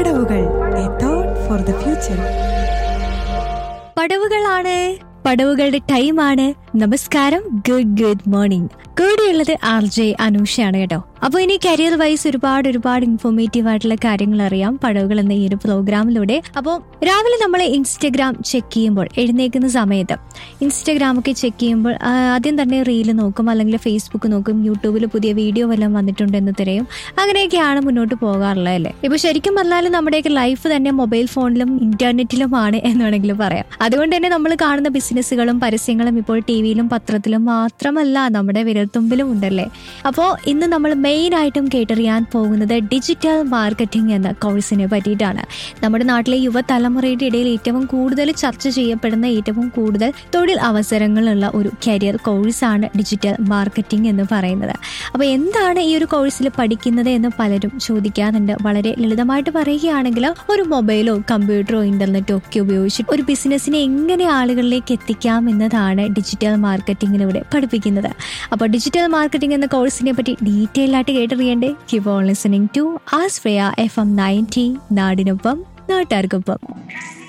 പടവുകൾ a thought for the future പടവുകളാണ് പടവുകളുടെ ടൈമാണ് നമസ്കാരം ഗുഡ് ഗുഡ് മോർണിംഗ് കൂടെയുള്ളത് ആർ ജെ അനൂഷയാണ് കേട്ടോ അപ്പോൾ ഇനി കരിയർ വൈസ് ഒരുപാട് ഒരുപാട് ഇൻഫോർമേറ്റീവ് ആയിട്ടുള്ള കാര്യങ്ങൾ അറിയാം പടവുകൾ എന്ന ഈ ഒരു പ്രോഗ്രാമിലൂടെ അപ്പോൾ രാവിലെ നമ്മൾ ഇൻസ്റ്റഗ്രാം ചെക്ക് ചെയ്യുമ്പോൾ എഴുന്നേക്കുന്ന സമയത്ത് ഇൻസ്റ്റഗ്രാം ഒക്കെ ചെക്ക് ചെയ്യുമ്പോൾ ആ, ആദ്യം തന്നെ റീല് നോക്കും അല്ലെങ്കിൽ ഫേസ്ബുക്ക് നോക്കും യൂട്യൂബിൽ പുതിയ വീഡിയോ വല്ലതും വന്നിട്ടുണ്ടെന്ന് തിരയും അങ്ങനെയൊക്കെയാണ് മുന്നോട്ട് പോകാറുള്ളത് അല്ലേ ഇപ്പൊ ശരിക്കും പറഞ്ഞാൽ നമ്മുടെയൊക്കെ ലൈഫ് തന്നെ മൊബൈൽ ഫോണിലും ഇന്റർനെറ്റിലുമാണ് എന്ന് വേണമെങ്കിൽ പറയാം അതുകൊണ്ട് തന്നെ നമ്മൾ കാണുന്ന ബിസിനസ്സുകളും പരസ്യങ്ങളും ഇപ്പോൾ ടി വിയിലും പത്രത്തിലും മാത്രമല്ല നമ്മുടെ വിരൽത്തുമ്പിലും ഉണ്ടല്ലേ അപ്പോൾ ഇന്ന് നമ്മൾ മെയിൻ ആയിട്ടും കേട്ടറിയാൻ പോകുന്നത് ഡിജിറ്റൽ മാർക്കറ്റിംഗ് എന്ന കോഴ്സിനെ പറ്റിയിട്ടാണ് നമ്മുടെ നാട്ടിലെ യുവതലമുറയുടെ ഇടയിൽ ഏറ്റവും കൂടുതൽ ചർച്ച ചെയ്യപ്പെടുന്ന ഏറ്റവും കൂടുതൽ തൊഴിൽ അവസരങ്ങളുള്ള ഒരു കരിയർ കോഴ്സാണ് ഡിജിറ്റൽ മാർക്കറ്റിംഗ് എന്ന് പറയുന്നത് അപ്പോൾ എന്താണ് ഈ ഒരു കോഴ്സിൽ പഠിക്കുന്നത് എന്ന് പലരും ചോദിക്കാറുണ്ട് വളരെ ലളിതമായിട്ട് പറയുകയാണെങ്കിൽ ഒരു മൊബൈലോ കമ്പ്യൂട്ടറോ ഇന്റർനെറ്റോ ഒക്കെ ഉപയോഗിച്ച് ഒരു ബിസിനസ്സിനെ എങ്ങനെ ആളുകളിലേക്ക് എത്തിക്കാം എന്നതാണ് ഡിജിറ്റൽ മാർക്കറ്റിംഗിലൂടെ പഠിപ്പിക്കുന്നത് അപ്പോൾ ഡിജിറ്റൽ മാർക്കറ്റിംഗ് എന്ന കോഴ്സിനെ പറ്റി ഡീറ്റെയിൽ ആയിട്ട് കേട്ടറിയണ്ടേ കീപ് ഓൺ ലിസണിംഗ് ടു ആസ്ഫ്രയ എഫ് എം നയൻറ്റി നാടിനൊപ്പം നാട്ടുകാർക്കൊപ്പം